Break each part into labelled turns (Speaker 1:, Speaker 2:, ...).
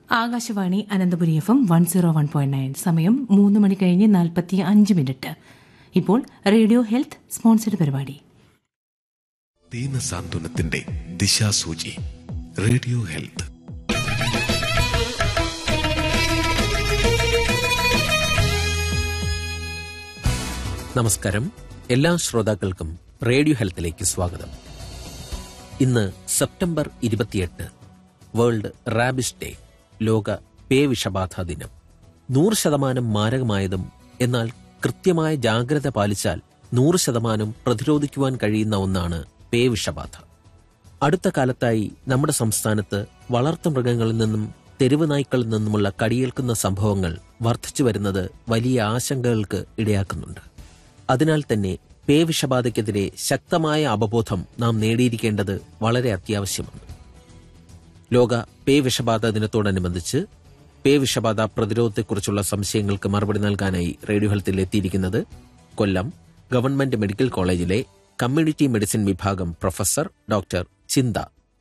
Speaker 1: Akashvani Ananthapuri F M one zero one point nine സമയം മൂന്ന് മണി കഴിഞ്ഞ് നാൽപ്പത്തി അഞ്ച് മിനിറ്റ് ഇപ്പോൾ റേഡിയോ ഹെൽത്ത് സ്പോൺസർഡ് പരിപാടി
Speaker 2: ദീനസാന്ത്വനത്തിന്റെ ദിശാസൂചി റേഡിയോ ഹെൽത്ത്
Speaker 3: നമസ്കാരം എല്ലാ ശ്രോതാക്കൾക്കും റേഡിയോ ഹെൽത്തിലേക്ക് സ്വാഗതം ഇന്ന് സെപ്റ്റംബർ ഇരുപത്തിയെട്ട് വേൾഡ് റാബിസ് ഡേ ലോക പേവിഷബാധ ദിനം നൂറ് ശതമാനം മാരകമായതും എന്നാൽ കൃത്യമായ ജാഗ്രത പാലിച്ചാൽ നൂറ് ശതമാനം പ്രതിരോധിക്കുവാൻ കഴിയുന്ന ഒന്നാണ് പേവിഷബാധ അടുത്ത കാലത്തായി നമ്മുടെ സംസ്ഥാനത്ത് വളർത്തുമൃഗങ്ങളിൽ നിന്നും തെരുവ് നായ്ക്കളിൽ നിന്നുമുള്ള കടിയേൽക്കുന്ന സംഭവങ്ങൾ വർദ്ധിച്ചു വരുന്നത് വലിയ ആശങ്കകൾക്ക് ഇടയാക്കുന്നുണ്ട് അതിനാൽ തന്നെ പേവിഷബാധയ്ക്കെതിരെ ശക്തമായ അവബോധം നാം നേടിയിരിക്കേണ്ടത് വളരെ അത്യാവശ്യമാണ് ലോക പേവിഷബാധ ദിനത്തോടനുബന്ധിച്ച് പേവിഷബാധ പ്രതിരോധത്തെക്കുറിച്ചുള്ള സംശയങ്ങൾക്ക് മറുപടി നൽകാനായി റേഡിയോ ഹെൽത്തിൽ എത്തിയിരിക്കുന്നത് കൊല്ലം ഗവൺമെന്റ് മെഡിക്കൽ കോളേജിലെ കമ്മ്യൂണിറ്റി മെഡിസിൻ വിഭാഗം പ്രൊഫസർ ഡോക്ടർ ചിന്ത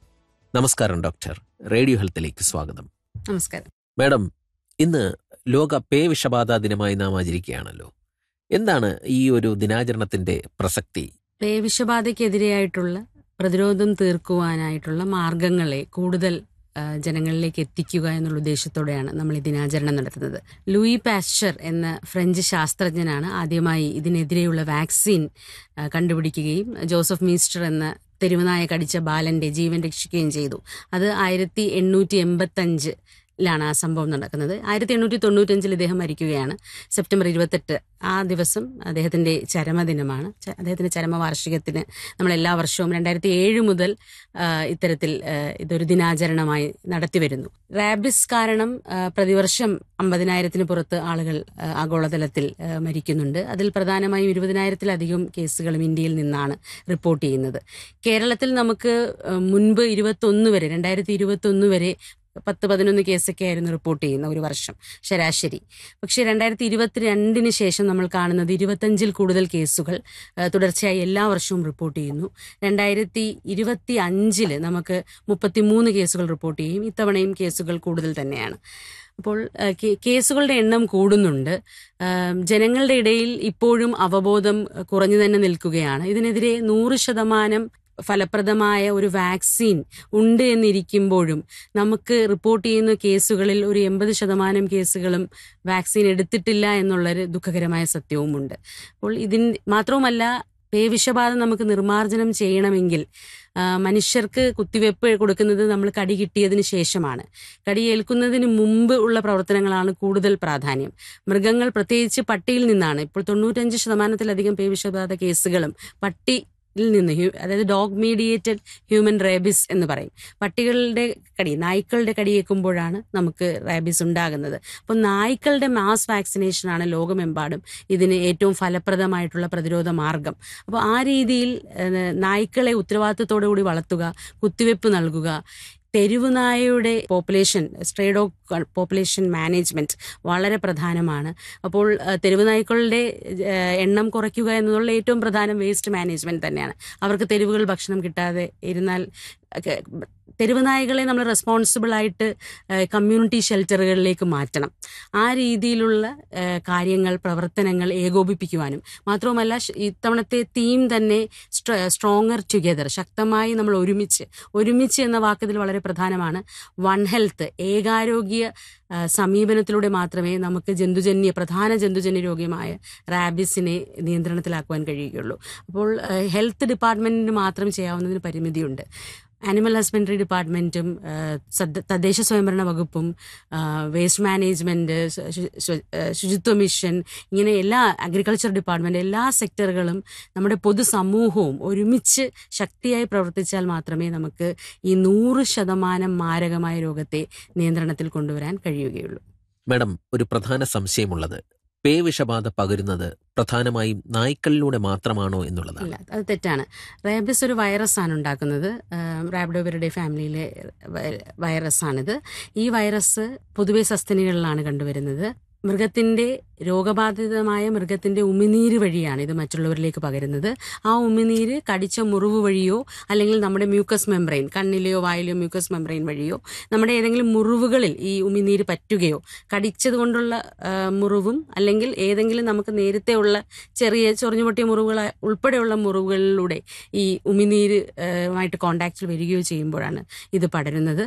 Speaker 3: നമസ്കാരം ഡോക്ടർ റേഡിയോ ഹെൽത്തിലേക്ക് സ്വാഗതം
Speaker 4: നമസ്കാരം
Speaker 3: മാഡം ഇന്ന് ലോക പേവിഷബാധ ദിനമായി നാം ആചരിക്കുകയാണല്ലോ എന്താണ് ഈ ഒരു ദിനാചരണത്തിന്റെ പ്രസക്തി
Speaker 4: പേവിഷബാധയ്ക്കെതിരെയായിട്ടുള്ള പ്രതിരോധം തീർക്കുവാനായിട്ടുള്ള മാർഗങ്ങളെ കൂടുതൽ ആ, ജനങ്ങളിലേക്ക് എത്തിക്കുക എന്നുള്ള ഉദ്ദേശത്തോടെയാണ് നമ്മൾ ഈ ദിനാചരണം നടത്തുന്നത് ലൂയി പാസ്ചർ എന്ന ഫ്രഞ്ച് ശാസ്ത്രജ്ഞനാണ് ആദ്യമായി ഇതിനെതിരെയുള്ള വാക്സിൻ ആ, കണ്ടുപിടിക്കുകയും ജോസഫ് മീസ്റ്റർ എന്ന തെരുവുനായ കടിച്ച ബാലന്റെ ജീവൻ രക്ഷിക്കുകയും ചെയ്തു അത് ആയിരത്തി എണ്ണൂറ്റി എൺപത്തഞ്ച് ലാണ് ആ സംഭവം നടക്കുന്നത് ആയിരത്തി എണ്ണൂറ്റി തൊണ്ണൂറ്റഞ്ചിൽ ഇദ്ദേഹം മരിക്കുകയാണ് സെപ്റ്റംബർ ഇരുപത്തെട്ട് ആ ദിവസം അദ്ദേഹത്തിന്റെ ചരമദിനമാണ് ച- അദ്ദേഹത്തിന്റെ ചരമവാർഷികത്തിന് നമ്മൾ എല്ലാ വർഷവും രണ്ടായിരത്തി ഏഴ് മുതൽ ആ, ഇത്തരത്തിൽ ആ, ഇതൊരു ദിനാചരണമായി നടത്തിവരുന്നു റാബിസ് കാരണം ആ, പ്രതിവർഷം അമ്പതിനായിരത്തിന് പുറത്ത് ആളുകൾ ആ, ആഗോളതലത്തിൽ ആ, മരിക്കുന്നുണ്ട് അതിൽ പ്രധാനമായും ഇരുപതിനായിരത്തിലധികം കേസുകളും ഇന്ത്യയിൽ നിന്നാണ് റിപ്പോർട്ട് ചെയ്യുന്നത് കേരളത്തിൽ നമുക്ക് ആ, മുൻപ് ഇരുപത്തൊന്ന് വരെ രണ്ടായിരത്തി ഇരുപത്തൊന്ന് വരെ പത്ത് പതിനൊന്ന് കേസൊക്കെ ആയിരുന്നു റിപ്പോർട്ട് ചെയ്യുന്ന ഒരു വർഷം ശരാശരി പക്ഷേ രണ്ടായിരത്തി ഇരുപത്തിരണ്ടിന് ശേഷം നമ്മൾ കാണുന്നത് ഇരുപത്തഞ്ചിൽ കൂടുതൽ കേസുകൾ ആ, തുടർച്ചയായി എല്ലാ വർഷവും റിപ്പോർട്ട് ചെയ്യുന്നു രണ്ടായിരത്തി ഇരുപത്തി അഞ്ചില് നമുക്ക് മുപ്പത്തിമൂന്ന് കേസുകൾ റിപ്പോർട്ട് ചെയ്യും ഇത്തവണയും കേസുകൾ കൂടുതൽ തന്നെയാണ് അപ്പോൾ ആ, കേ- കേസുകളുടെ എണ്ണം കൂടുന്നുണ്ട് ആ, ജനങ്ങളുടെ ഇടയിൽ ഇപ്പോഴും അവബോധം കുറഞ്ഞു തന്നെ നിൽക്കുകയാണ് ഇതിനെതിരെ നൂറ് ശതമാനം ഫലപ്രദമായ ഒരു വാക്സിൻ ഉണ്ട് എന്നിരിക്കുമ്പോഴും നമുക്ക് റിപ്പോർട്ട് ചെയ്യുന്ന കേസുകളിൽ ഒരു എൺപത് ശതമാനം കേസുകളും വാക്സിൻ എടുത്തിട്ടില്ല എന്നുള്ളൊരു ദുഃഖകരമായ സത്യവുമുണ്ട് അപ്പോൾ ഇതിൻ മാത്രവുമല്ല പേവിഷബാധ നമുക്ക് നിർമ്മാർജ്ജനം ചെയ്യണമെങ്കിൽ ആ, മനുഷ്യർക്ക് കുത്തിവെപ്പ് കൊടുക്കുന്നത് നമ്മൾ കടി കിട്ടിയതിന് ശേഷമാണ് കടി ഏൽക്കുന്നതിന് മുമ്പ് ഉള്ള പ്രവർത്തനങ്ങളാണ് കൂടുതൽ പ്രാധാന്യം മൃഗങ്ങൾ പ്രത്യേകിച്ച് പട്ടിയിൽ നിന്നാണ് ഇപ്പോൾ തൊണ്ണൂറ്റഞ്ച് ശതമാനത്തിലധികം പേവിഷബാധ കേസുകളും പട്ടി ിൽ നിന്ന് ഹ്യൂ- അതായത് ഡോഗ് മീഡിയേറ്റഡ് ഹ്യൂമൻ റേബിസ് എന്ന് പറയും പട്ടികളുടെ കടി നായ്ക്കളുടെ കടിയേൽക്കുമ്പോഴാണ് നമുക്ക് റേബിസ് ഉണ്ടാകുന്നത് അപ്പോൾ നായ്ക്കളുടെ മാസ് വാക്സിനേഷനാണ് ലോകമെമ്പാടും ഇതിന് ഏറ്റവും ഫലപ്രദമായിട്ടുള്ള പ്രതിരോധ മാർഗം അപ്പോൾ ആ രീതിയിൽ ഏഹ്, നായ്ക്കളെ ഉത്തരവാദിത്തത്തോടു കൂടി വളർത്തുക കുത്തിവെപ്പ് നൽകുക തെരുവ് നായയുടെ പോപ്പുലേഷൻ സ്ട്രേഡോഗ് പോപ്പുലേഷൻ മാനേജ്മെന്റ് വളരെ പ്രധാനമാണ് അപ്പോൾ ഏഹ്, തെരുവ് നായ്ക്കളുടെ ഏഹ്, എണ്ണം കുറയ്ക്കുക എന്നുള്ള ഏറ്റവും പ്രധാനം വേസ്റ്റ് മാനേജ്മെന്റ് തന്നെയാണ് അവർക്ക് തെരുവുകൾ ഭക്ഷണം കിട്ടാതെ ഇരുന്നാൽ ഒക്കെ തെരുവ് നായകളെ നമ്മൾ റെസ്പോൺസിബിൾ ആയിട്ട് കമ്മ്യൂണിറ്റി ഷെൽട്ടറുകളിലേക്ക് മാറ്റണം ആ രീതിയിലുള്ള ഏഹ്, കാര്യങ്ങൾ പ്രവർത്തനങ്ങൾ ഏകോപിപ്പിക്കുവാനും മാത്രവുമല്ല ഷ്- ഇത്തവണത്തെ തീം തന്നെ സ്ട്രോങ്ങർ ടുഗെദർ ശക്തമായി നമ്മൾ ഒരുമിച്ച് ഒരുമിച്ച് എന്ന വാക്കതിൽ വളരെ പ്രധാനമാണ് വൺ ഹെൽത്ത് ഏകാരോഗ്യ ആ, സമീപനത്തിലൂടെ മാത്രമേ നമുക്ക് ജന്തുജന്യ പ്രധാന ജന്തുജന്യ രോഗമായ റാബിസിനെ നിയന്ത്രണത്തിലാക്കുവാൻ കഴിയുകയുള്ളൂ അപ്പോൾ ആ, ഹെൽത്ത് ഡിപ്പാർട്ട്മെന്റിന് മാത്രം ചെയ്യാവുന്നതിന് പരിമിതിയുണ്ട് ആനിമൽ ഹസ്ബൻഡറി ഡിപ്പാർട്ട്മെന്റും ആ, സദ്ദ- തദ്ദേശ സ്വയംഭരണ വകുപ്പും ആ, വേസ്റ്റ് മാനേജ്മെന്റ് ശു- ശു- ശു- ആ, ശുചിത്വ മിഷൻ ഇങ്ങനെ എല്ലാ അഗ്രികൾച്ചർ ഡിപ്പാർട്ട്മെന്റ് എല്ലാ സെക്ടറുകളും നമ്മുടെ പൊതുസമൂഹവും ഒരുമിച്ച് ശക്തിയായി പ്രവർത്തിച്ചാൽ മാത്രമേ നമുക്ക് ഈ നൂറ് ശതമാനം മാരകമായ രോഗത്തെ നിയന്ത്രണത്തിൽ കൊണ്ടുവരാൻ കഴിയുകയുള്ളൂ
Speaker 3: മാഡം ഒരു പ്രധാന സംശയമുള്ളത് പേവിഷബാധ പകരുന്നത് പ്രധാനമായും നായ്ക്കളിലൂടെ മാത്രമാണോ എന്നുള്ളതാണ്
Speaker 4: ഇല്ല അത് തെറ്റാണ് റേബിസ് ഒരു വൈറസാണ് ഉണ്ടാക്കുന്നത് റാബിഡോവരുടെ ഫാമിലിയിലെ വൈ- വൈറസാണിത് ഈ വൈറസ് പൊതുവെ സസ്തനികളിലാണ് കണ്ടുവരുന്നത് മൃഗത്തിന്റെ രോഗബാധിതമായ മൃഗത്തിന്റെ ഉമിനീര് വഴിയാണ് ഇത് മറ്റുള്ളവരിലേക്ക് പകരുന്നത് ആ ഉമിനീര് കടിച്ച മുറിവ് വഴിയോ അല്ലെങ്കിൽ നമ്മുടെ മ്യൂക്കസ് മെംബ്രെയിൻ കണ്ണിലെയോ വായിലെയോ മ്യൂക്കസ് മെംബ്രെയിൻ വഴിയോ നമ്മുടെ ഏതെങ്കിലും മുറിവുകളിൽ ഈ ഉമിനീര് പറ്റുകയോ കടിച്ചത് കൊണ്ടുള്ള ആ, മുറിവും അല്ലെങ്കിൽ ഏതെങ്കിലും നമുക്ക് നേരത്തെ ഉള്ള ചെറിയ ചൊറിഞ്ഞു പൊട്ടിയ മുറിവുകൾ ഉൾപ്പെടെയുള്ള മുറിവുകളിലൂടെ ഈ ഉമിനീര് ആ, ആയിട്ട് കോണ്ടാക്റ്റിൽ വരികയോ ചെയ്യുമ്പോഴാണ് ഇത് പടരുന്നത്